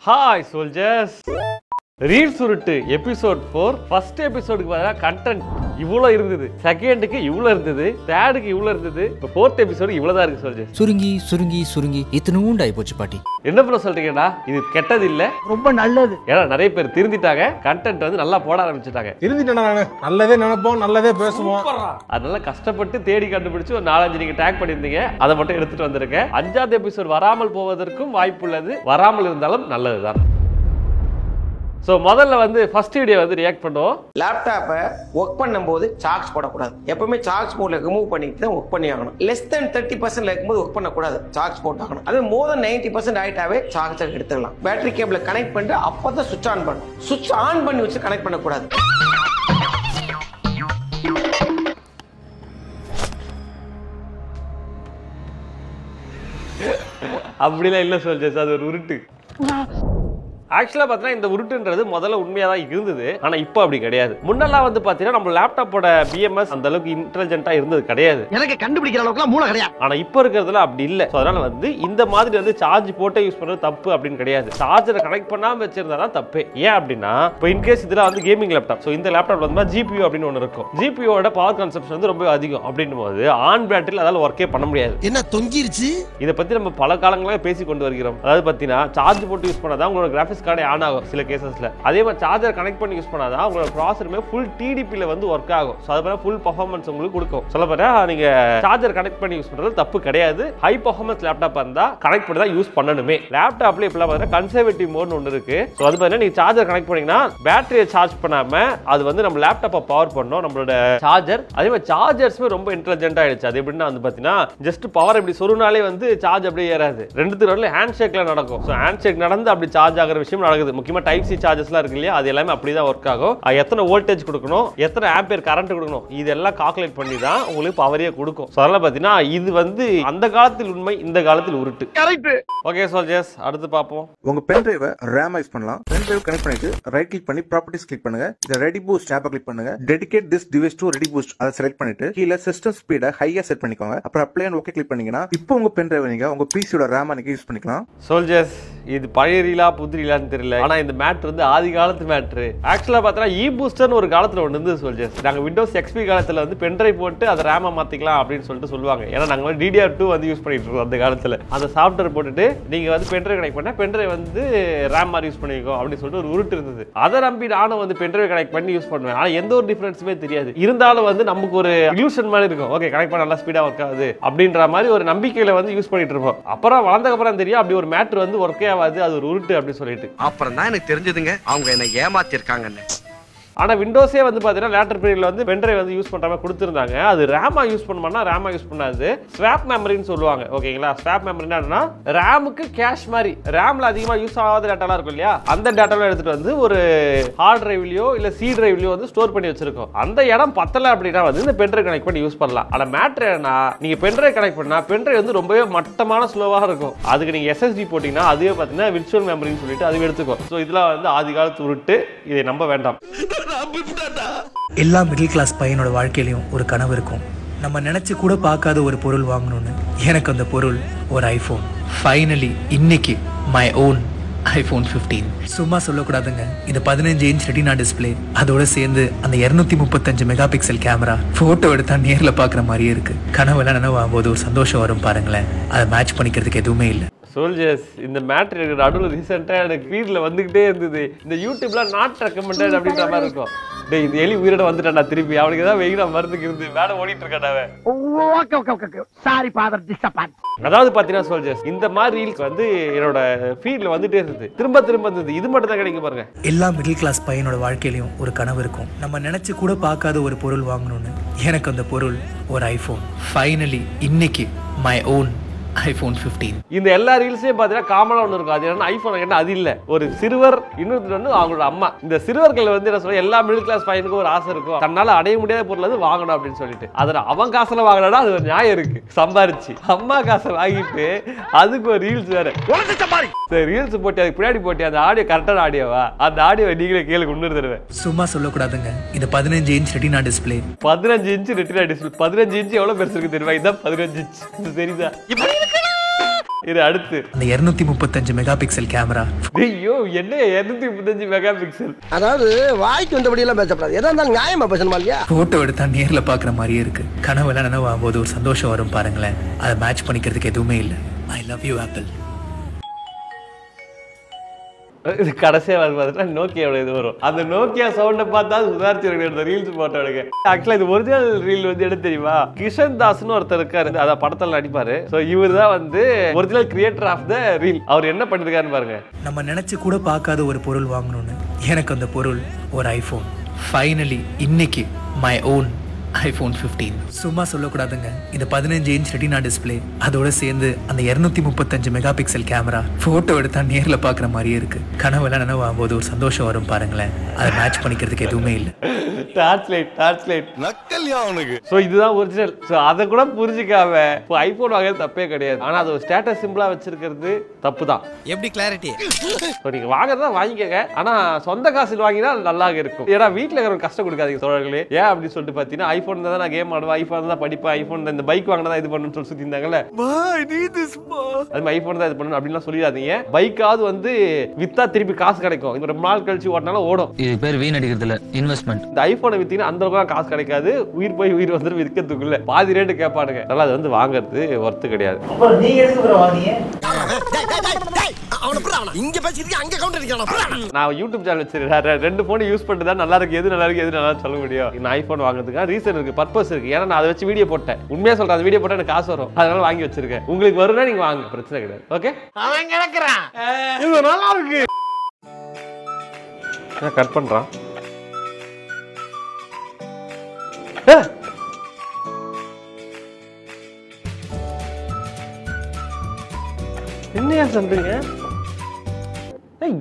Hi soldiers reels உருட்டு episode four first எபிசோடுக்கு பதிலாக கண்டென்ட் இவ்வளோ இருந்தது செகண்டுக்கு இவ்வளோ இருந்தது தேர்டுக்கு இவ்வளோ இருந்தது இப்போ ஃபோர்த் எபிசோடு இவ்வளோ தான் இருக்கு சோல்ஜர்ஸ் சுருங்கி சுருங்கி சுருங்கி இத்தனூண்டு ஆயிப்போச்சு பாட்டி என்ன ப்ரோ சொல்றீங்கடா இது கெட்டது இல்லை ரொம்ப நல்லது ஏன்னா நிறைய பேர் திருந்திட்டாங்க கண்டென்ட் வந்து நல்லா போட ஆரம்பிச்சிட்டாங்க திருந்திட்டேன் நானு நல்லதே நினைப்போம் நல்லதே பேசுவோம் அதனால கஷ்டப்பட்டு தேடி கண்டுபிடிச்சு ஒரு நாலஞ்சு நீங்க டேக் பண்ணியிருந்தீங்க அதை மட்டும் எடுத்துட்டு வந்திருக்கேன் அஞ்சாவது எபிசோட் வராமல் போவதற்கும் வாய்ப்புள்ளது வராமல் இருந்தாலும் நல்லதுதான் ஸோ முதல்ல வந்து ஃபர்ஸ்ட் வீடியோ வந்து ரியாக்ட் பண்ணுவோம் லேப்டாப்பை ஒர்க் பண்ணும்போது சார்ஜ் போடக்கூடாது எப்பவுமே சார்ஜ் மோட்ல ரிமூவ் பண்ணிட்டு தான் ஒர்க் பண்ணி ஆகணும் லெஸ் தென் தேர்ட்டி பர்சன்ட் இருக்கும்போது ஒர்க் பண்ணக்கூடாது சார்ஜ் போட்டாகணும் அது மோர் தென் நைன்டி பர்சன்ட் ஆயிட்டாவே சார்ஜர் எடுத்துக்கலாம் பேட்டரி கேபிள கனெக்ட் பண்ணிட்டு அப்பதான் சுவிட்ச் ஆன் பண்ணணும் சுவிட்ச் ஆன் பண்ணி வச்சு கனெக்ட் பண்ணக்கூடாது அப்படிலாம் இல்லை சொல்லிச்சு அது ஒரு உருட்டு ஆக்சுவலாக பார்த்தீங்கன்னா இந்த உருட்டுன்றது முதல்ல உண்மையாக தான் இருந்தது ஆனால் இப்போ அப்படி கிடையாது முன்னெல்லாம் வந்து பார்த்தீங்கன்னா நம்ம லேப்டாப்போட பிஎம்எஸ் அந்த அளவுக்கு இன்டெலிஜென்ட்டாக இருந்தது கிடையாது எனக்கு கண்டுபிடிக்கிற அளவுக்குலாம் மூளை கிடையாது ஆனா இப்போ இருக்கிறதுல அப்படி இல்லை ஸோ அதனால வந்து இந்த மாதிரி வந்து சார்ஜ் போட்டே யூஸ் பண்றது தப்பு அப்படின்னு கிடையாது சார்ஜரை கனெக்ட் பண்ணாம வச்சிருந்தா தான் தப்பு ஏன் அப்படின்னா இப்போ இன்கேஸ் இதுல வந்து கேமிங் லேப்டாப் ஸோ இந்த லேப்டாப்ல வந்து ஜிபியூ அப்படின்னு ஒன்று இருக்கும் ஜிபியோட பவர் கன்சப்ஷன் வந்து ரொம்ப அதிகம் அப்படின்னும் போது ஆன் பேட்டரியில் அதால ஒர்க்கே பண்ண முடியாது என்ன தொங்கிருச்சு இதை பத்தி நம்ம பல காலங்களாக பேசி கொண்டு வருகிறோம் அதாவது பார்த்தீங்கன்னா சார்ஜ் போட்டு யூஸ் பண்ணாதான் உங்களோட கிராஃபிக்ஸ் கார்டே ஆன் ஆகும் சில கேசஸ்ல அதே மாதிரி சார்ஜர் கனெக்ட் பண்ணி யூஸ் பண்ணாதான் உங்களோட ப்ராசருமே ஃபுல் டிடிபியில் வந்து ஒர்க் ஆகும் ஸோ அது ஃபுல் பர்ஃபார்மன்ஸ் உங்களுக்கு கொடுக்கும் சொல்ல போனா நீங்க சார்ஜர் கனெக்ட் பண்ணி யூஸ் பண்றது தப்பு கிடையாது ஹை பர்ஃபார்மன்ஸ் லேப்டாப் இருந்தா கனெக்ட் பண்ணி தான் யூஸ் பண்ணணுமே லேப்டாப்ல இப்பெல்லாம் பார்த்தீங்கன்னா கன்சர்வேட்டிவ் மோட்னு ஒன்று இருக்கு ஸோ அது பார்த்தீங்கன்னா நீங்க சார்ஜர் கனெக்ட் பண்ணீங்கன்னா பேட்டரியை சார்ஜ் பண்ணாம அது வந்து நம்ம லேப்டாப்பை பவர் பண்ணும் நம்மளோட சார்ஜர் அதே மாதிரி சார்ஜர்ஸுமே ரொம்ப இன்டெலிஜென்ட் ஆயிடுச்சு அது எப்படின்னா வந்து பார்த்தீங்கன்னா ஜஸ்ட் பவர் இப்படி சொருனாலே வந்து சார்ஜ் அப்படியே ஏறாது ரெண்டு தடவை ஹேண்ட் ஷேக்ல நடக்கும் ஸோ ஹேண்ட் ஷேக் நடந்து அப்படி சார்ஜ் ஆகிற விஷயம் நடக்குது முக்கியமா டைப் சி சார்ஜஸ்லாம் இருக்கு இல்லையா அது எல்லாமே அப்படி தான் ஒர்க் ஆகும் அது எத்தனை வோல்டேஜ் கொடுக்கணும் எத்தனை ஆம்பியர் கரண்ட் கொடுக்கணும் இதெல்லாம் கால்குலேட் பண்ணி தான் உங்களுக்கு பவரே கொடுக்கும் ஸோ அதெல்லாம் பார்த்தீங்கன்னா இது வந்து அந்த காலத்தில் உண்மை இந்த காலத்தில் உருட்டு கரெக்ட் ஓகே சோல்ஜர்ஸ் அடுத்து பார்ப்போம் உங்க பென் டிரைவை ரேம் யூஸ் பண்ணலாம் பென் டிரைவ் கனெக்ட் பண்ணிட்டு ரைட் கிளிக் பண்ணி ப்ராப்பர்ட்டிஸ் கிளிக் பண்ணுங்க இந்த ரெடி பூஸ்ட் ஆப்பை கிளிக் பண்ணுங்க dedicate this device to ready boost அதை செலக்ட் பண்ணிட்டு கீழே சிஸ்டம் ஸ்பீடை ஹையா செட் பண்ணிக்கோங்க அப்புறம் அப்ளை ஓகே கிளிக் பண்ணீங்கன்னா இப்போ உங்க பென் டிரைவை நீங்க உங்க பிசியோட ரேம் நீங்க யூஸ் பண்ணிக்கலாம் சோல்ஜர்ஸ் இது பழைய ரீலா புது ரீலான்னு தெரியல ஆனா இந்த மேட்ரு வந்து ஆதி காலத்து மேட்ரு ஆக்சுவலா பார்த்தா இ பூஸ்டர்னு ஒரு காலத்துல ஒன்று இருந்தது சோல்ஜர்ஸ் நாங்க விண்டோஸ் எக்ஸ்பி காலத்துல வந்து பென்ட்ரைவ் போட்டு அதை ரேமா மாத்திக்கலாம் அப்படின்னு சொல்லிட்டு சொல்லுவாங்க ஏன்னா நாங்க வந்து டிடிஆர் டூ வந்து யூஸ் பண்ணிட்டு இருக்கோம் அந்த காலத்துல அந்த சாஃப்ட்வேர் போட்டுட்டு நீங்க வந்து பென்ட்ரைவ் கனெக்ட் பண்ணா பென்ட்ரைவ் வந்து ரேம் மாதிரி யூஸ் பண்ணிக்கோ அப்படின்னு சொல்லிட்டு ஒரு உருட்டு இருந்தது அதை நம்பி நானும் வந்து பென்ட்ரைவ் கனெக்ட் பண்ணி யூஸ் பண்ணுவேன் ஆனா எந்த ஒரு டிஃபரன்ஸுமே தெரியாது இருந்தாலும் வந்து நமக்கு ஒரு இல்யூஷன் மாதிரி இருக்கும் ஓகே கனெக்ட் பண்ண நல்லா ஸ்பீடா ஒர்க் ஆகுது அப்படின்ற மாதிரி ஒரு நம்பிக்கையில வந்து யூஸ் பண்ணிட்டு இருப்போம் அப்புறம் வளர்ந்ததுக்கு அப்புறம் தெரியும் அப்படி ஒரு மேட்ரு வந்து ஒர்க்கே ஆகாது அது ஒரு உருட்டு அப்படின்னு சொல்லிட்டு அப்புறம் தான் எனக்கு தெரிஞ்சதுங்க அவங்க என்ன ஏமாத்திருக்காங்கன்னு ஆனா விண்டோஸே வந்து பாத்தீங்கன்னா லேட்டர் பீரியட்ல வந்து பென்ட்ரைவ் வந்து யூஸ் பண்ற மாதிரி கொடுத்துருந்தாங்க அது ரேமா யூஸ் பண்ணோம்னா ரேமா யூஸ் பண்ணாது ஸ்வாப் மெமரின்னு சொல்லுவாங்க ஓகேங்களா ஸ்வாப் மெமரினா என்னன்னா ரேமுக்கு கேஷ் மாதிரி ரேம்ல அதிகமா யூஸ் ஆகாத டேட்டாலாம் இருக்கும் இல்லையா அந்த டேட்டாலாம் எடுத்துட்டு வந்து ஒரு ஹார்ட் டிரைவ்லயோ இல்ல சி டிரைவ்லயோ வந்து ஸ்டோர் பண்ணி வச்சிருக்கோம் அந்த இடம் பத்தல அப்படின்னா வந்து இந்த பென்ட்ரைவ் கனெக்ட் பண்ணி யூஸ் பண்ணலாம் ஆனா மேட்ரு என்ன நீங்க பென்ட்ரைவ் கனெக்ட் பண்ணா பென்ட்ரைவ் வந்து ரொம்பவே மட்டமான ஸ்லோவாக இருக்கும் அதுக்கு நீங்க எஸ்எஸ்டி போட்டீங்கன்னா அதுவே பார்த்தீங்கன்னா விர்ச்சுவல் மெமரின்னு சொல்லிட்டு அதுவே எடுத்துக்கும் ஸோ இதெல்லாம் வந்து ஆதி காலத்து உருட்டு இதை நம்ப வேண்டாம் எல்லா மிடில் கிளாஸ் பையனோட வாழ்க்கையிலையும் ஒரு கனவு இருக்கும் நம்ம நினைச்சு கூட பார்க்காத ஒரு பொருள் வாங்கணும்னு எனக்கு அந்த பொருள் ஒரு ஐஃபோன் ஃபைனலி இன்னைக்கு மை ஓன் ஐஃபோன் 15 சும்மா சொல்லக்கூடாதுங்க இந்த பதினஞ்சு இன்ச் ரெட்டினா டிஸ்ப்ளே அதோட சேர்ந்து அந்த இருநூத்தி முப்பத்தஞ்சு மெகா பிக்சல் கேமரா போட்டோ எடுத்தா நேர்ல பார்க்குற மாதிரியே இருக்கு கனவெல்லாம் நினைவாகும் போது ஒரு சந்தோஷம் வரும் பாருங்களேன் அதை மேட்ச் பண்ணிக்கிறதுக்கு எதுவுமே இல்லை சோல்ஜர்ஸ் இந்த மேட்ரு எனக்கு நடுவில் ரீசெண்டாக எனக்கு ஃபீல்டில் வந்துக்கிட்டே இருந்தது இந்த யூடியூப்ல நாட் ரெக்கமெண்டட் அப்படின்ற மாதிரி இருக்கும் டேய் இது எலி உயிரோட வந்துட்டான்டா திருப்பி அவனுக்கு ஏதாவது வெயிலா மருந்துக்கு இருந்து வேலை ஓடிட்டு இருக்கான் அவன் okay okay okay sorry father disturbance அதாவது பார்த்தீங்கன்னா சோல்ஜர்ஸ் இந்த மாதிரி ரீல்ஸ் வந்து என்னோட ஃபீல்டில் வந்துட்டே இருந்தது திரும்ப திரும்ப இருந்தது இது மட்டும் தான் கிடைக்கும் பாருங்க எல்லா மிடில் கிளாஸ் பையனோட வாழ்க்கையிலையும் ஒரு கனவு இருக்கும் நம்ம நினைச்சு கூட பார்க்காத ஒரு பொருள் வாங்கணும்னு எனக்கு அந்த பொருள் ஒரு ஐஃபோன் ஃபைனலி இன்னைக்கு மை ஓன் ஐஃபோன் 15 இந்த எல்லா ரீல்ஸையும் பார்த்தீங்கன்னா காமனாக ஒன்று இருக்கும் அது என்னன்னா ஐஃபோன் கேட்டால் அது இல்லை ஒரு சிறுவர் இன்னொருத்தர் வந்து அவங்களோட அம்மா இந்த சிறுவர்கள் வந்து என்ன சொல்ல எல்லா மிடில் கிளாஸ் பையனுக்கும் ஒரு ஆசை இருக்கும் தன்னால் அடைய முடியாத பொருள் வந்து வாங்கணும் அப்படின்னு சொல்லிட்டு அதில் அவன் காசில் வாங்கினா அது ஒரு நியாயம் இருக்கு சம்பாரிச்சு அம்மா காசை வாங்கிட்டு அதுக்கு ஒரு ரீல்ஸ் வேற சரி ரீல்ஸ் போட்டு அதுக்கு பின்னாடி போட்டு அந்த ஆடியோ கரெக்டான ஆடியோவா அந்த ஆடியோ நீங்களே கேளுக்கு இன்னொரு தடவை சும்மா சொல்லக்கூடாதுங்க இந்த பதினஞ்சு இன்ச் ரெட்டினா டிஸ்ப்ளே பதினஞ்சு இன்ச்சு ரெட்டினா டிஸ்பிளே பதினஞ்சு இன்ச்சு எவ்வளோ பெருசு இருக்கு தெரியுமா இதான் பதினஞ்சு இன்ச்சு இது தெரியுதா இது அடுத்து அந்த இருநூத்தி முப்பத்தஞ்சு மெகா பிக்சல் கேமரா ஐயோ என்ன இருநூத்தி முப்பத்தஞ்சு மெகா பிக்சல் அதாவது வாய்க்கு வந்தபடி எல்லாம் பேசப்படாது எதா இருந்தாலும் நியாயமா பேசணுமா இல்லையா போட்டோ எடுத்தா நேர்ல பாக்குற மாதிரியே இருக்கு கனவுல நனவாகும் போது ஒரு சந்தோஷம் வரும் பாருங்களேன் அதை மேட்ச் பண்ணிக்கிறதுக்கு எதுவுமே இல்லை ஐ லவ் யூ ஆப்பிள் இது கடைசியா வரும் பார்த்தீங்கன்னா நோக்கியாவோட இது வரும் அந்த நோக்கியா சவுண்டை பார்த்தா சுதாரிச்சு எடுத்த ரீல்ஸ் போட்டோ எடுக்க ஆக்சுவலா இது ஒரிஜினல் ரீல் வந்து எடுத்து தெரியுமா கிஷன் தாஸ்னு ஒருத்தர் இருக்காரு அத படத்துல நடிப்பாரு சோ இவர் தான் வந்து original creator of the reel அவர் என்ன பண்ணிருக்காருன்னு பாருங்க நம்ம நினைச்சு கூட பார்க்காத ஒரு பொருள் வாங்கணும்னு எனக்கு அந்த பொருள் ஒரு ஐஃபோன் ஃபைனலி இன்னைக்கு மை ஓன் ஐஃபோன் 15 சும்மா சொல்லக்கூடாதுங்க இந்த பதினஞ்சு இன்ச் ரெட்டினா டிஸ்ப்ளே அதோட சேர்ந்து அந்த இருநூத்தி முப்பத்தஞ்சு மெகா பிக்சல் கேமரா போட்டோ எடுத்தா நேர்ல பார்க்குற மாதிரியே இருக்கு கனவுல நனவாகும் போது ஒரு சந்தோஷம் வரும் பாருங்களேன் அதை மேட்ச் பண்ணிக்கிறதுக்கு எதுவுமே இல்லை டார்ச் லைட் டார்ச் லைட் நக்கல்யா அவனுக்கு ஸோ இதுதான் ஒரிஜினல் ஸோ அதை கூட புரிஞ்சுக்காம இப்போ ஐபோன் வாங்குறது தப்பே கிடையாது ஆனால் அது ஒரு ஸ்டேட்டஸ் சிம்பிளாக வச்சிருக்கிறது தப்பு தான் எப்படி கிளாரிட்டி ஸோ நீங்கள் வாங்குறதா வாங்கிக்கங்க ஆனால் சொந்த காசில் வாங்கினா நல்லா இருக்கும் ஏன்னா வீட்டில் இருக்கிறவங்க கஷ்டம் கொடுக்காதீங்க தோழர்களே ஏன் அப்படின்னு சொல்லிட்டு பார்த்தீங்கன்னா ஐஃபோன் தான் நான் கேம் ஆடுவேன் ஐஃபோன் தான் படிப்பேன் ஐஃபோன் இந்த பைக் வாங்கினா தான் இது பண்ணணும்னு சொல்லி சுற்றி இருந்தாங்கல்ல அது மாதிரி ஐஃபோன் தான் இது பண்ணணும் அப்படின்லாம் சொல்லிடாதீங்க பைக்காவது வந்து வித்தா திருப்பி காசு கிடைக்கும் இது ரொம்ப நாள் கழிச்சு ஓட்டினாலும் ஓடும் இது பேர் வீணடிக்கிறது இல்ல இன்வெஸ்ட்மெண்ட் இந்த ஐபோனை வித்தீங்கன்னா அந்த அளவுக்கு காசு கிடைக்காது உயிர் போய் உயிர் வந்துடும் விற்கிறதுக்குள்ள பாதி ரேட்டு கேட்பானுங்க அதனால அது வந்து வாங்குறது ஒர்த்து கிடையாது இங்க பேசிட்டு அங்க கவுண்டர் அடிக்கலாம் நான் யூடியூப் சேனல் வச்சிருக்கேன் ரெண்டு போன் யூஸ் பண்ணிட்டு தான் நல்லா இருக்கு எது நல்லா இருக்கு எது நல்லா இருக்குன்னு சொல்ல முடியும் நான் ஐபோன் வாங்குறதுக்கு ரீசன் இருக்கு பர்பஸ் இருக்கு ஏன்னா நான் அதை வச்சு வீடியோ போட்டேன் உண்மையா சொல்றேன் அந்த வீடியோ போட்டா எனக்கு காசு வரும் அதனால வாங்கி வச்சிருக்கேன் உங்களுக்கு வரும்னா நீங்க வாங்க பிரச்சனை கிடையாது ஓகே அவன் கிடக்குறான் இது நல்லா இருக்கு கட் பண்றான் ஏ! என்னையா சொல்றீங்க ஏய்.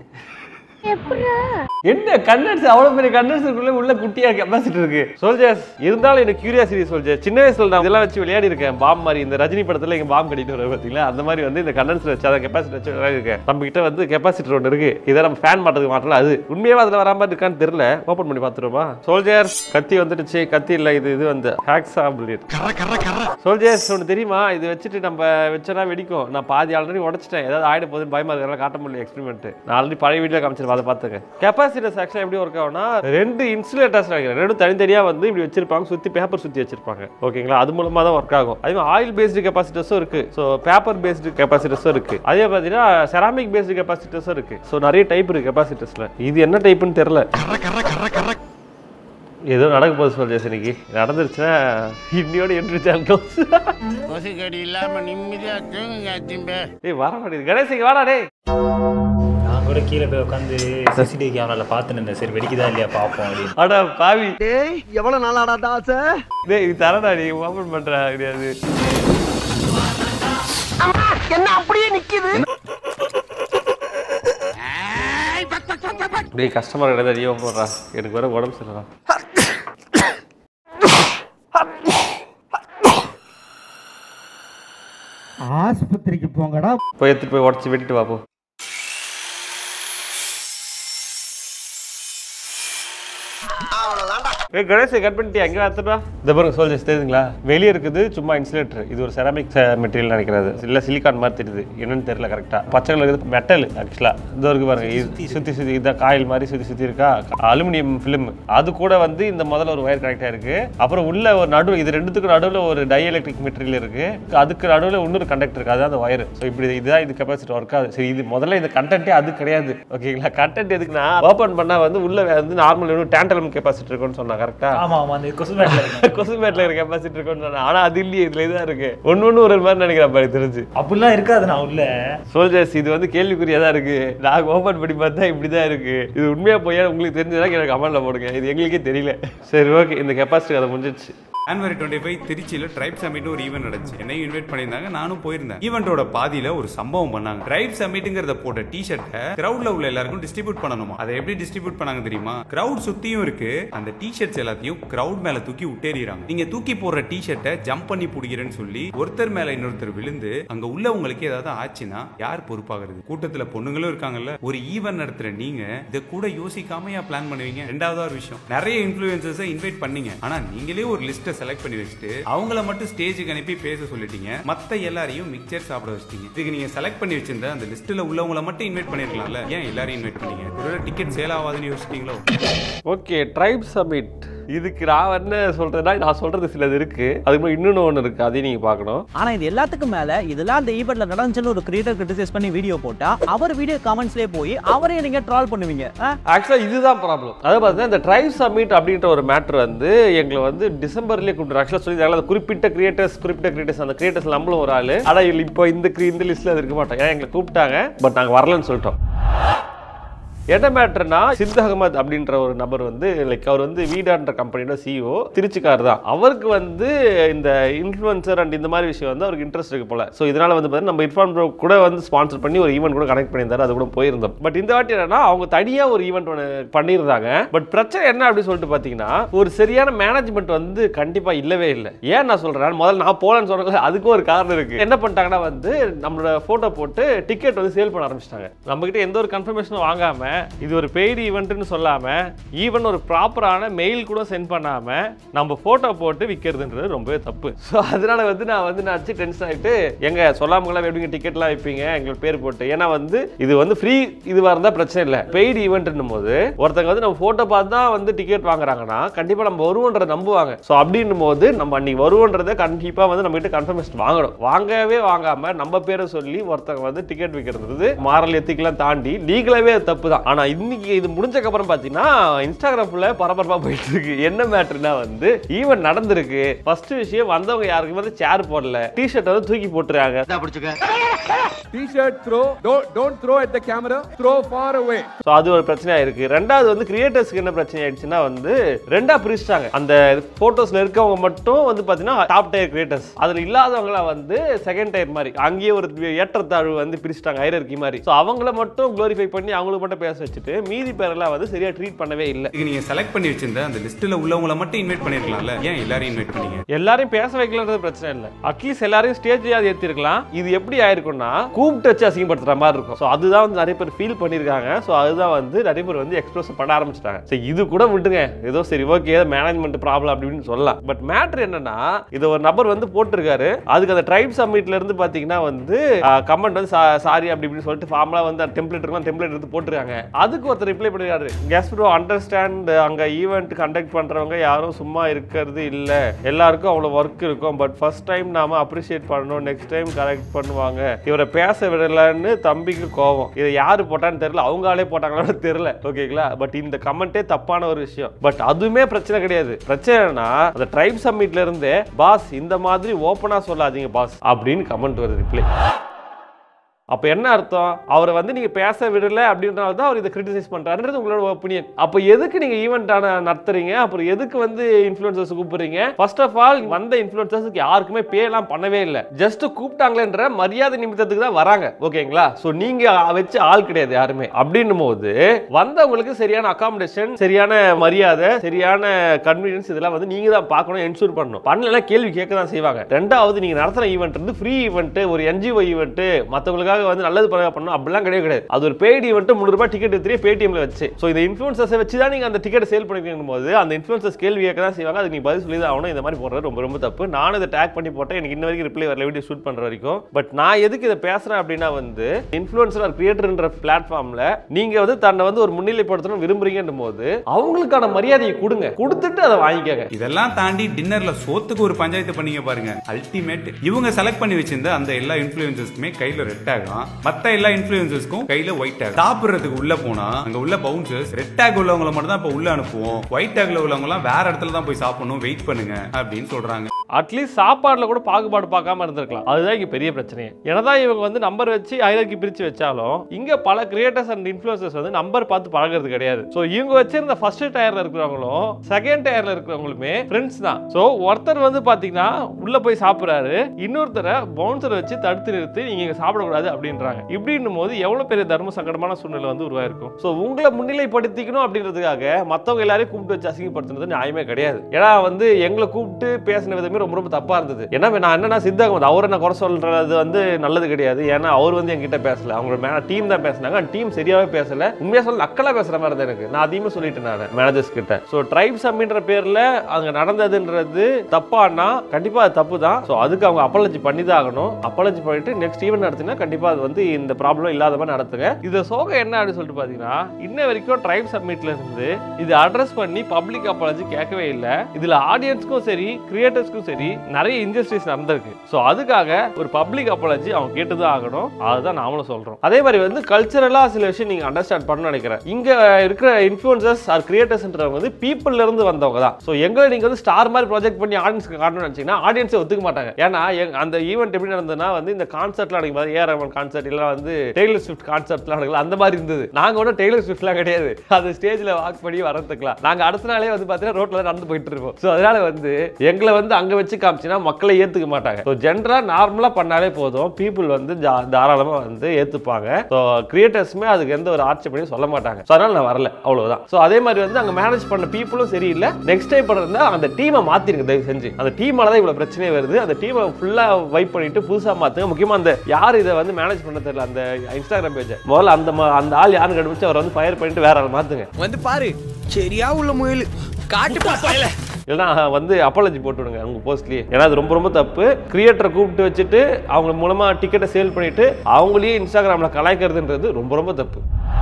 என்ன கண்டன்ஸ் அவ்வளவு பெரிய கண்டன்ஸுக்குள்ள உள்ள குட்டியா கெப்பாசிட்டி இருக்கு சோல்ஜர்ஸ் இருந்தாலும் எனக்கு கியூரியாசிட்டி சோல்ஜர் சின்ன வயசுல நான் இதெல்லாம் வச்சு விளையாடி இருக்கேன் பாம் மாதிரி இந்த ரஜினி படத்துல இங்க பாம் கட்டிட்டு வர பாத்தீங்களா அந்த மாதிரி வந்து இந்த கண்டன்ஸ்ல வச்சு அதை கெப்பாசிட்டி வச்சு விளையாடி இருக்கேன் நம்ம கிட்ட வந்து கெப்பாசிட்டர் ஒன்று இருக்கு இதை நம்ம ஃபேன் மாட்டதுக்கு மாட்டல அது உண்மையாவே அதுல வராம இருக்கான்னு தெரியல ஓபன் பண்ணி பாத்துருமா சோல்ஜர்ஸ் கத்தி வந்துடுச்சு கத்தி இல்ல இது இது வந்து ஹேக்ஸா புல்லட் சோல்ஜர்ஸ் ஒன்று தெரியுமா இது வச்சுட்டு நம்ம வச்சனா வெடிக்கும் நான் பாதி ஆல்ரெடி உடச்சிட்டேன் ஏதாவது ஆயிட போகுதுன்னு பயமா இருக்கிறனால காட்ட முடியல எக்ஸ்பெரிமெண்ட் நான் ஆல்ரெடி பழைய வீடியோ காமிச்சிருப்பேன் அதை பார்த்துங்க கெப்பாசிட்டர்ஸ் ஆக்சுவலாக எப்படி ஒர்க் ஆகும்னா ரெண்டு இன்சுலேட்டர்ஸ் நினைக்கிறேன் ரெண்டும் தனித்தனியாக வந்து இப்படி வச்சிருப்பாங்க சுற்றி பேப்பர் சுற்றி வச்சிருப்பாங்க ஓகேங்களா அது மூலமாக தான் ஒர்க் ஆகும் அதே மாதிரி ஆயில் பேஸ்டு கெப்பாசிட்டர்ஸும் இருக்கு ஸோ பேப்பர் பேஸ்டு கெப்பாசிட்டர்ஸும் இருக்கு அதே பார்த்தீங்கன்னா செராமிக் பேஸ்டு கெப்பாசிட்டர்ஸும் இருக்கு ஸோ நிறைய டைப் இருக்கு கெப்பாசிட்டர்ஸ்ல இது என்ன டைப்னு தெரியல ஏதோ நடக்க போகுது சொல்றேன் இன்னைக்கு நடந்துருச்சுன்னா இன்னியோட என்ட்ரி சேனல் கொசுக்கடி இல்லாம நிம்மதியா தூங்குங்க திம்பே ஏய் வர மாட்டேங்குது கணேஷ் இங்க வாடா டேய் நான் கூட கீழே போய் உட்காந்து சிசிடிவி கேமரால பார்த்துன்னு இருந்தேன் சரி வெடிக்குதா இல்லையா பார்ப்போம் அப்படின்னு அட பாவி டேய் எவ்வளவு நாளாடா தாச டேய் இது தரடா நீ ஓபன் பண்ற கிடையாது என்ன அப்படியே நிக்குது டேய் கஸ்டமர் கிடையாது நீ ஓபன் பண்றா எனக்கு வேற உடம்பு சரியில்லை ஆஸ்பத்திரிக்கு போங்கடா போய் எடுத்துட்டு போய் உடச்சி வெட்டிட்டு வா போ ஏய் கணேஷ் கட் பண்ணிட்டியா எங்க எடுத்துட்டு வா இந்த பாருங்க சோல்ஜர்ஸ் தெரியுதுங்களா வெளியே இருக்குது சும்மா இன்சுலேட்டர் இது ஒரு செராமிக் மெட்டீரியல் நினைக்கிறது இல்ல சிலிக்கான் மாதிரி தெரியுது என்னன்னு தெரியல கரெக்டா பச்சை கலர் இருக்குது மெட்டல் ஆக்சுவலா இது இருக்கு பாருங்க இது சுத்தி சுத்தி இதான் காயில் மாதிரி சுத்தி சுத்தி இருக்கா அலுமினியம் ஃபிலிம் அது கூட வந்து இந்த முதல்ல ஒரு ஒயர் கனெக்ட் ஆயிருக்கு அப்புறம் உள்ள ஒரு நடு இது ரெண்டுத்துக்கு நடுவில் ஒரு டை எலக்ட்ரிக் மெட்டீரியல் இருக்கு அதுக்கு நடுவில் இன்னொரு கண்டக்டர் இருக்கு அதுதான் அந்த ஒயர் ஸோ இப்படி இதுதான் இது கெப்பாசிட்டி ஒர்க் ஆகுது சரி இது முதல்ல இந்த கண்டென்ட்டே அது கிடையாது ஓகேங்களா கண்டென்ட் எதுக்குன்னா ஓப்பன் பண்ணா வந்து உள்ள வந்து நார்மல் இன்னும் டேண்டலம் கெப்பாசிட்டி இருக்கும்னு சொன்னா கரெக்டா ஆமா ஆமா அந்த கொசு பேட்ல இருக்கு கொசுமேட்ல இருக்க கெப்பாசிட்டி இருக்கும்னு சொன்னா ஆனா அது இல்லையே இதுல இதுதான் இருக்கு ஒன்னு ஒண்ணு ஒரு மாதிரி நினைக்கிறேன் பாரு தெரிஞ்சு அப்படிலாம் இருக்காது நான் உள்ள சோல்ஜர்ஸ் இது வந்து கேள்விக்குறியா தான் இருக்கு நாங்க ஓபன் பண்ணி பார்த்தா இப்படிதான் இருக்கு இது உண்மையா போய் உங்களுக்கு தெரிஞ்சதா எனக்கு கமெண்ட்ல போடுங்க இது எங்களுக்கே தெரியல சரி ஓகே இந்த கெப்பாசிட்டி அதை முடிஞ்சிச்சு ஜான்வரி டுவெண்ட்டி ஃபைவ் திருச்சியில் ட்ரைப் சமிட் ஒரு ஈவெண்ட் நடந்துச்சு என்னையும் இன்வைட் பண்ணியிருந்தாங்க நானும் போயிருந்தேன் ஈவெண்டோட பாதியில ஒரு சம்பவம் பண்ணாங்க ட்ரைப் சமிட்ங்கிறத போட்ட டிஷர்ட்டை கிரௌட்ல உள்ள எல்லாருக்கும் டிஸ்ட்ரிபியூட் பண்ணணுமா அதை எப்படி டிஸ்ட்ரிபியூட் பண்ணாங்க தெரியுமா கிரௌட் சுத்தியும் இருக்கு அந்த டிஷர்ட்ஸ் எல்லாத்தையும் கிரௌட் மேல தூக்கி விட்டேறிறாங்க நீங்க தூக்கி போடுற டிஷர்ட்டை ஜம்ப் பண்ணி பிடிக்கிறேன்னு சொல்லி ஒருத்தர் மேல இன்னொருத்தர் விழுந்து அங்க உள்ள உங்களுக்கு ஏதாவது ஆச்சுன்னா யார் பொறுப்பாகிறது கூட்டத்துல பொண்ணுங்களும் இருக்காங்கல்ல ஒரு ஈவெண்ட் நடத்துற நீங்க இதை கூட யோசிக்காம ஏன் பிளான் பண்ணுவீங்க ரெண்டாவது ஒரு விஷயம் நிறைய இன்ஃபுளுசர்ஸை இன்வைட் பண்ணீங்க ஆனா நீங்களே ஒரு லிஸ்ட்டை கிரியேட்டர்ஸை செலக்ட் பண்ணி வச்சுட்டு அவங்கள மட்டும் ஸ்டேஜுக்கு அனுப்பி பேச சொல்லிட்டீங்க மத்த எல்லாரையும் மிக்சர் சாப்பிட வச்சிட்டீங்க இதுக்கு நீங்க செலக்ட் பண்ணி வச்சிருந்த அந்த லிஸ்ட்ல உள்ளவங்கள மட்டும் இன்வைட் பண்ணிருக்கலாம்ல ஏன் எல்லாரையும் இன்வைட் பண்ணீங்க ஒருவேளை டிக்கெட் சேல் ஆகாதுன்னு யோசிச்சிட்டீங்களோ ஓகே ட்ரைப் சமிட் இதுக்கு நான் என்ன சொல்றேன்னா நான் சொல்றது சிலது இருக்கு அதுக்கு இன்னொன்று ஒன்று இருக்கு அதையும் நீங்க பார்க்கணும் ஆனா இது எல்லாத்துக்கும் மேல இதெல்லாம் அந்த ஈவெண்ட்ல நடந்துச்சுன்னு ஒரு கிரியேட்டர் கிரிட்டிசைஸ் பண்ணி வீடியோ போட்டா அவர் வீடியோ கமெண்ட்ஸ்லயே போய் அவரையும் நீங்க ட்ரால் பண்ணுவீங்க ஆ? ஆக்சுவலாக இதுதான் ப்ராப்ளம் அதாவது பார்த்தீங்கன்னா இந்த ட்ரைவ் சமிட் அப்படின்ற ஒரு மேட்ரு வந்து எங்களை வந்து டிசம்பர்லேயே கூப்பிட்டு ஆக்சுவலாக சொல்லி அந்த குறிப்பிட்ட கிரியேட்டர்ஸ் குறிப்பிட்ட கிரியேட்டர்ஸ் அந்த கிரியேட்டர்ஸ் நம்மளும் ஒரு ஆள் ஆனால் இல்லை இப்போ இந்த cre- இந்த லிஸ்ட்டில் அது இருக்க மாட்டோம் ஏன்னா எங்களை கூப்பிட்டாங்க பட் நாங்கள் வரலன்னு சொல்லிட்டோம் என்ன மேட்டர்னா சித் அகமது அப்படின்ற ஒரு நபர் வந்து லைக் அவர் வந்து வீடான்ற கம்பெனியோட சிஇஓ திருச்சிக்கார் தான் அவருக்கு வந்து இந்த இன்ஃப்ளூயன்சர் அண்ட் இந்த மாதிரி விஷயம் வந்து அவருக்கு இன்ட்ரெஸ்ட் இருக்கு போல ஸோ இதனால வந்து பார்த்தீங்கன்னா நம்ம இர்ஃபான் ப்ரோ கூட வந்து ஸ்பான்சர் பண்ணி ஒரு ஈவெண்ட் கூட கனெக்ட் பண்ணியிருந்தாரு அது கூட போயிருந்தோம் பட் இந்த வாட்டி என்னன்னா அவங்க தனியாக ஒரு ஈவெண்ட் ஒன்று பண்ணியிருந்தாங்க பட் பிரச்சனை என்ன அப்படின்னு சொல்லிட்டு பார்த்தீங்கன்னா ஒரு சரியான மேனேஜ்மெண்ட் வந்து கண்டிப்பாக இல்லவே இல்லை ஏன் நான் சொல்கிறேன் முதல்ல நான் போலன்னு சொன்னது அதுக்கும் ஒரு காரணம் இருக்கு என்ன பண்ணிட்டாங்கன்னா வந்து நம்மளோட ஃபோட்டோ போட்டு டிக்கெட் வந்து சேல் பண்ண ஆரம்பிச்சிட்டாங்க நம்மகிட்ட எந்த ஒரு கன்ஃபர்மேஷனும் வாங்காம இது ஒரு பெய்டு ஈவெண்ட்னு சொல்லாம ஈவன் ஒரு ப்ராப்பரான மெயில் கூட சென்ட் பண்ணாம நம்ம போட்டோ போட்டு விற்கிறதுன்றது ரொம்பவே தப்பு ஸோ அதனால வந்து நான் வந்து நான் டென்ஷன் ஆகிட்டு எங்க சொல்லாமலாம் எப்படிங்க டிக்கெட்லாம் வைப்பீங்க எங்களுக்கு பேர் போட்டு ஏன்னா வந்து இது வந்து ஃப்ரீ இதுவாக இருந்தால் பிரச்சனை இல்லை பெய்டு ஈவெண்ட்னும் போது ஒருத்தங்க வந்து நம்ம ஃபோட்டோ பார்த்து தான் வந்து டிக்கெட் வாங்குறாங்கன்னா கண்டிப்பாக நம்ம வருவோன்றதை நம்புவாங்க ஸோ அப்படின்னும் போது நம்ம அன்னைக்கு வருவோன்றதை கண்டிப்பாக வந்து நம்ம கிட்ட கன்ஃபர்மேஷன் வாங்கணும் வாங்கவே வாங்காம நம்ம பேரை சொல்லி ஒருத்தங்க வந்து டிக்கெட் விற்கிறது மாரல் எத்திக்கெல்லாம் தாண்டி லீகலாகவே அது தப்பு தான் ஆனால் இன்னைக்கு இது முடிஞ்சக்கு அப்புறம் பார்த்தீங்கன்னா இன்ஸ்டாகிராம் ஃபுல்லாக பரபரப்பாக போயிட்டு இருக்கு என்ன மேட்ருனா வந்து ஈவெண்ட் நடந்திருக்கு ஃபர்ஸ்ட் விஷயம் வந்தவங்க யாருக்குமே வந்து சேர் போடல டிஷர்ட் வந்து தூக்கி போட்டுருக்காங்க T-shirt throw. Don't don't throw at the camera. Throw far away. So அது ஒரு பிரச்சனையா இருக்கு ரெண்டாவது வந்து கிரியேட்டர்ஸ்க்கு என்ன பிரச்சனை ஆயிடுச்சுன்னா வந்து ரெண்டா பிரிச்சிட்டாங்க அந்த போட்டோஸ்ல இருக்கவங்க மட்டும் வந்து பாத்தீங்கன்னா டாப் டயர் கிரியேட்டர்ஸ் அதுல இல்லாதவங்கள வந்து செகண்ட் டயர் மாதிரி அங்கேயே ஒரு ஏற்றத்தாழ்வு வந்து பிரிச்சிட்டாங்க ஹைரர்கி மாதிரி ஸோ அவங்கள மட்டும் குளோரிஃபை பண்ணி அவங்களுக்கு மட்டும் பேச வச்சுட்டு மீதி பேரெல்லாம் வந்து சரியா ட்ரீட் பண்ணவே இல்லை இதுக்கு நீங்க செலக்ட் பண்ணி வச்சிருந்த அந்த லிஸ்ட்ல உள்ளவங்கள மட்டும் இன்வைட் பண்ணிருக்கலாம்ல ஏன் எல்லாரையும் இன்வைட் பண்ணீங்க எல்லாரையும் பேச வைக்கலன்றது பிரச்சனை இல்லை அட்லீஸ்ட் எல்லாரையும் ஸ்டேஜ் ஏற்றிருக்கலாம் இது எப்படி ஆயிருக்கும்னா கூப்பிட்டு வச்சு அசிங்கப்படுத்துற மாதிரி இருக்கும் ஸோ அதுதான் வந்து நிறைய பேர் ஃபீல் பண்ணியிருக்காங்க ஸோ அதுதான் வந்து நிறைய பேர் வந்து எக்ஸ்பிரஸ் பண்ண ஆரம்பிச்சிட்டாங்க சரி இது கூட விட்டுங்க ஏதோ சரி ஓகே மேனேஜ்மெண்ட் ப்ராப்ளம் அப்படின்னு சொல்லலாம் பட் மேட்ரு என்னன்னா இது ஒரு நபர் வந்து போட்டிருக்காரு அதுக்கு அந்த ட்ரைப் சம்மிட்ல இருந்து பார்த்தீங்கன்னா வந்து கமெண்ட் வந்து சாரி அப்படி இப்படின்னு சொல்லிட்டு ஃபார்ம்லாம் வந்து டெம்ப்ளேட் இருக்கலாம் டெம்ப்ளேட் எடுத்து போட்டிருக்காங்க அதுக்கு ஒருத்தர் ரிப்ளை பண்ணிருக்காரு கெஸ்ட் ப்ரோ அண்டர்ஸ்டாண்ட் அங்க ஈவெண்ட் கண்டக்ட் பண்றவங்க யாரும் சும்மா இருக்கிறது இல்ல எல்லாருக்கும் அவ்வளவு ஒர்க் இருக்கும் பட் ஃபர்ஸ்ட் டைம் நாம அப்ரிஷியேட் பண்ணணும் நெக்ஸ்ட் டைம் கரெக்ட் பண்ணுவாங்க இவரை பேச விடலன்னு தம்பிக்கு கோவம் இதை யாரு போட்டான்னு தெரியல அவங்க ஆளே போட்டாங்களான்னு தெரியல ஓகேங்களா பட் இந்த கமெண்ட்டே தப்பான ஒரு விஷயம் பட் அதுவுமே பிரச்சனை கிடையாது பிரச்சனைனா அந்த ட்ரைப் சம்மிட்ல இருந்தே பாஸ் இந்த மாதிரி ஓப்பனா சொல்லாதீங்க பாஸ் அப்படின்னு கமெண்ட் வருது ரிப்ளை அப்போ என்ன அர்த்தம் அவரை வந்து நீங்க பேச விடல அப்படின்றனால தான் அவர் இதை கிரிட்டிசைஸ் பண்றாருன்றது உங்களோட ஒப்பீனியன் அப்போ எதுக்கு நீங்க ஈவெண்ட்டான நடத்துறீங்க அப்புறம் எதுக்கு வந்து இன்ஃப்ளூயன்சர்ஸ் கூப்பிடுறீங்க ஃபர்ஸ்ட் ஆஃப் ஆல் வந்த இன்ஃப்ளூயன்சர்ஸ்க்கு யாருக்குமே பே எல்லாம் பண்ணவே இல்லை ஜஸ்ட் கூப்பிட்டாங்களேன்ற மரியாதை நிமித்தத்துக்கு தான் வராங்க ஓகேங்களா ஸோ நீங்க வச்சு ஆள் கிடையாது யாருமே அப்படின்னும் போது வந்தவங்களுக்கு சரியான அகாமடேஷன் சரியான மரியாதை சரியான கன்வீனியன்ஸ் இதெல்லாம் வந்து நீங்க தான் பார்க்கணும் என்ஷூர் பண்ணணும் பண்ணலன்னா கேள்வி கேட்க தான் செய்வாங்க ரெண்டாவது நீங்க நடத்துற ஈவெண்ட் வந்து ஃப்ரீ ஈவெண்ட் ஒரு என்ஜிஓ ஈவெண்ட் மற்றவங்களுக்காக வந்து நல்லது பண்ண பண்ணணும் அப்படிலாம் கிடையவே கிடையாது அது ஒரு பெய்டு ஈவெண்ட் முந்நூறு ரூபாய் டிக்கெட் எடுத்து பேடிஎம்ல வச்சு ஸோ இந்த இன்ஃபுளுசர்ஸை வச்சு தான் நீங்க அந்த டிக்கெட் சேல் பண்ணிருக்கும் போது அந்த இன்ஃபுளுசர்ஸ் கேள்வி கேட்க தான் செய்வாங்க அதுக்கு நீ பதில் சொல்லி தான் ஆகணும் இந்த மாதிரி போடுறது ரொம்ப ரொம்ப தப்பு நானும் இதை டேக் பண்ணி போட்டேன் எனக்கு இன்ன வரைக்கும் ரிப்ளை வரல வீடியோ ஷூட் பண்ற வரைக்கும் பட் நான் எதுக்கு இதை பேசுறேன் அப்படின்னா வந்து இன்ஃபுளுசர் ஆர் கிரியேட்டர்ன்ற பிளாட்ஃபார்ம்ல நீங்க வந்து தன்னை வந்து ஒரு முன்னிலைப்படுத்தணும் விரும்புறீங்கன்னும் போது அவங்களுக்கான மரியாதையை கொடுங்க கொடுத்துட்டு அதை வாங்கிக்கங்க இதெல்லாம் தாண்டி டின்னர்ல சோத்துக்கு ஒரு பஞ்சாயத்து பண்ணீங்க பாருங்க அல்டிமேட் இவங்க செலக்ட் பண்ணி வச்சிருந்த அந்த எல்லா இன்ஃபுளுசர்ஸ்க்குமே கையில ரெட் ஆகும் மத்த எல்லா இன்ஃபுளுசர்ஸ்க்கும் கையில ஒயிட் ஆகும் சாப்பிடுறதுக்கு உள்ள போனா அங்க உள்ள பவுன்சர்ஸ் ரெட் டேக் உள்ளவங்கள மட்டும் தான் இப்ப உள்ள அனுப்புவோம் ஒயிட் டேக்ல உள்ளவங்க எல்லாம் வேற இடத்துல தான் போய் சாப்பிடணும் வெயிட் பண்ணுங்க அப்படின்னு சொல்றாங்க அட்லீஸ்ட் சாப்பாடுல கூட பாகுபாடு பார்க்காம இருந்திருக்கலாம் அதுதான் இங்க பெரிய பிரச்சனையே என்னதான் இவங்க வந்து நம்பர் வச்சு ஹைரர்கி பிரிச்சு வச்சாலும் இங்க பல கிரியேட்டர்ஸ் அண்ட் இன்ஃபுளுசர்ஸ் வந்து நம்பர் பார்த்து பழகிறது கிடையாது ஸோ இவங்க வச்சிருந்த ஃபர்ஸ்ட் டயர்ல இருக்கிறவங்களும் செகண்ட் டயர்ல இருக்கிறவங்களுமே ஃப்ரெண்ட்ஸ் தான் ஸோ ஒருத்தர் வந்து பாத்தீங்கன்னா உள்ள போய் சாப்பிடுறாரு இன்னொருத்தரை பவுன்சரை வச்சு தடுத்து நிறுத்தி நீங்க இங்க சாப்பிடக்கூடாது அப்படின்றாங்க இப்படின்னும் போது எவ்வளவு பெரிய தர்ம சங்கடமான சூழ்நிலை வந்து உருவாயிருக்கும் ஸோ உங்களை முன்னிலைப்படுத்திக்கணும் அப்படின்றதுக்காக மற்றவங்க எல்லாரையும் கூப்பிட்டு வச்சு அசிங்கப்படுத்துனது நியாயமே கிடையாது ஏன்னா வந்து எங்களை கூப்பிட்டு பேசின விதமே ரொம்ப ரொம்ப தப்பா இருந்தது ஏன்னா நான் என்னன்னா சித்தாகம் அவரை நான் குறை சொல்றது வந்து நல்லது கிடையாது ஏன்னா அவர் வந்து என்கிட்ட பேசல அவங்களோட மே டீம் தான் பேசினாங்க டீம் சரியாவே பேசல உண்மையா சொல்ல நக்கலா பேசுற மாதிரி தான் எனக்கு நான் அதிகமாக சொல்லிட்டேன் நான் மேனேஜர்ஸ் கிட்ட ஸோ ட்ரைப்ஸ் அப்படின்ற பேர்ல அங்க நடந்ததுன்றது தப்பானா கண்டிப்பா அது தப்பு தான் ஸோ அதுக்கு அவங்க அப்பாலஜி பண்ணி தான் ஆகணும் அப்பாலஜி பண்ணிட்டு நெக்ஸ்ட் ஈவெண்ட் நடத்தினா கண்டிப்பா அது வந்து இந்த ப்ராப்ளம் இல்லாத மாதிரி நடத்துங்க இது சோகம் என்ன அப்படின்னு சொல்லிட்டு பாத்தீங்கன்னா இன்ன வரைக்கும் ட்ரைப் சப்மிட்ல இருந்து இது அட்ரஸ் பண்ணி பப்ளிக் அப்பாலஜி கேட்கவே இல்லை இதுல ஆடியன்ஸ்க்கும் சரி கிரியேட்டர்ஸ்க்கும் சரி நிறைய இன்ஜஸ்டிஸ் நடந்திருக்கு ஸோ அதுக்காக ஒரு பப்ளிக் அப்பாலஜி அவங்க கேட்டு தான் ஆகணும் அதுதான் நாமளும் சொல்றோம் அதே மாதிரி வந்து கல்ச்சரலா சில விஷயம் நீங்க அண்டர்ஸ்டாண்ட் பண்ணணும்னு நினைக்கிறேன் இங்க இருக்கிற இன்ஃபுளுசர்ஸ் ஆர் கிரியேட்டர்ஸ்ன்றவங்க வந்து பீப்புள்ல இருந்து வந்தவங்க தான் ஸோ எங்களை நீங்க வந்து ஸ்டார் மாதிரி ப்ராஜெக்ட் பண்ணி ஆடியன்ஸ்க்கு காட்டணும்னு நினைச்சீங்கன்னா ஆடியன்ஸே ஒத்துக்க மாட்டாங்க ஏன்னா எங்க- அந்த ஈவெண்ட் எப்படி நடந்ததுன்னா வந்து இந்த கான்சர்ட்லாம் நடக்கும் பாரு ஏஆர் ரஹ்மான் கான்சர்ட் இல்லை வந்து டெய்லர் ஸ்விஃப்ட் கான்சர்ட்லாம் நடக்கல அந்த மாதிரி இருந்தது நாங்க ஒன்றும் டெய்லர் ஸ்விஃப்ட்லாம் கிடையாது அது ஸ்டேஜ்ல வாக் பண்ணி வரதுக்கலாம் நாங்க அடுத்த நாளே வந்து பார்த்தீங்கன்னா ரோட்ல நடந்து போயிட்டு இருப்போம் ஸோ அதனால வந்து எங்களை வந்து அங்க வச்சு காமிச்சினா மக்களை ஏத்துக்க மாட்டாங்க ஸோ ஜென்ரலா நார்மலா பண்ணாலே போதும் பீப்புள் வந்து ஜா- தாராளமா வந்து ஏத்துப்பாங்க ஸோ கிரியேட்டர்ஸுமே அதுக்கு எந்த ஒரு ஆட்சேபனையும் சொல்ல மாட்டாங்க ஸோ அதனால நான் வரல அவ்வளவுதான் ஸோ அதே மாதிரி வந்து அங்க மேனேஜ் பண்ண பீப்புளும் சரியில்லை நெக்ஸ்ட் டைம் பண்ணுறதா அந்த டீமை மாத்திருங்க தயவு செஞ்சு அந்த டீமால தான் இவ்வளவு பிரச்சனை வருது அந்த டீமை ஃபுல்லா வைப் பண்ணிட்டு புதுசா மாத்துங்க முக்கியமா அந்த யார் இதை வந்து மேனேஜ் பண்ண தெரியல அந்த இன்ஸ்டாகிராம் பேஜ் முதல்ல அந்த ம- அந்த ஆள் யாருன்னு கண்டுபிடிச்சு அவர் வந்து ஃபயர் பண்ணிட்டு வேற ஆள் மாத்துங்க வந்து பாரு சரியா உள்ள முயல் காட்டு பாப்பாயில இல்லைன்னா வந்து அப்பாலஜி போட்டு விடுங்க உங்க போஸ்ட்லயே ஏன்னா அது ரொம்ப ரொம்ப தப்பு கிரியேட்டரை கூப்பிட்டு வச்சுட்டு அவங்க மூலமா டிக்கெட்டை சேல் பண்ணிட்டு அவங்களையே இன்ஸ்டாகிராம்ல கலாய்க்கிறதுன்றது ரொம்ப ரொம்ப தப்பு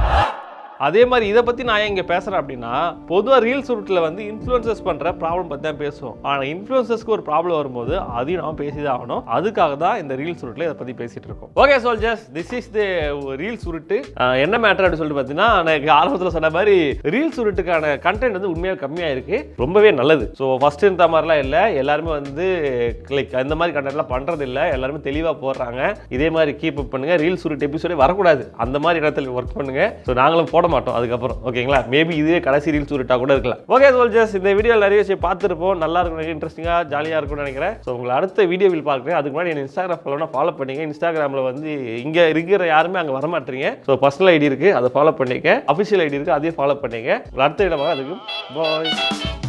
அதே மாதிரி இதை பத்தி நான் ஏன் இங்க பேசுறேன் அப்படின்னா பொதுவா ரீல்ஸ் ரூட்ல வந்து இன்ஃப்ளூயன்சஸ் பண்ற ப்ராப்ளம் பத்தி தான் பேசுவோம் ஆனா இன்ஃப்ளூயன்சஸ்க்கு ஒரு ப்ராப்ளம் வரும்போது அதையும் நாம பேசி தான் ஆகணும் அதுக்காக தான் இந்த ரீல்ஸ் ரூட்ல இதை பத்தி பேசிட்டு இருக்கோம் okay soldiers this is the reels உருட்டு ஆஹ் என்ன மேட்டர் அப்படின்னு சொல்லிட்டு பார்த்தீங்கன்னா எனக்கு ஆரம்பத்தில் சொன்ன மாதிரி ரீல்ஸ் உருட்டுக்கான கண்டென்ட் வந்து உண்மையாக கம்மியாக இருக்கு ரொம்பவே நல்லது ஸோ ஃபர்ஸ்ட் இருந்த மாதிரிலாம் இல்லை எல்லாருமே வந்து லைக் அந்த மாதிரி கண்டென்ட்லாம் பண்றது இல்லை எல்லாருமே தெளிவாக போடுறாங்க இதே மாதிரி கீப் அப் பண்ணுங்க ரீல்ஸ் உருட்டு எபிசோடே வரக்கூடாது அந்த மாதிரி இடத்துல ஒர்க் பண்ணுங்க ஸோ நாங்களும் போட மாட்டோம் அதுக்கப்புறம் ஓகேங்களா மேபி இதுவே கடைசி ரீல்ஸ் உருட்டா கூட இருக்கலாம் ஓகே சோல்ஜர்ஸ் இந்த வீடியோவில் நிறைய விஷயம் பார்த்துருப்போம் நல்லா இருக்கும் இன்ட்ரெஸ்டிங்காக ஜாலியாக இருக்கும்னு நினைக்கிறேன் ஸோ உங்களை அடுத்த வீடியோவில் பார்க்குறேன் அதுக்கு முன்னாடி என் இன்ஸ்டாகிராம் ஃபாலோனா ஃபாலோ பண்ணிங்க இன்ஸ்டாகிராமில் வந்து இங்கே இருக்கிற யாருமே அங்கே வர மாட்டீங்க ஸோ பர்சனல் ஐடி இருக்குது அதை ஃபாலோ பண்ணிக்க அஃபிஷியல் ஐடி இருக்குது அதையும் ஃபாலோ பண்ணிக்க உங்களை அடுத்த இடமாக அதுக்கு பாய்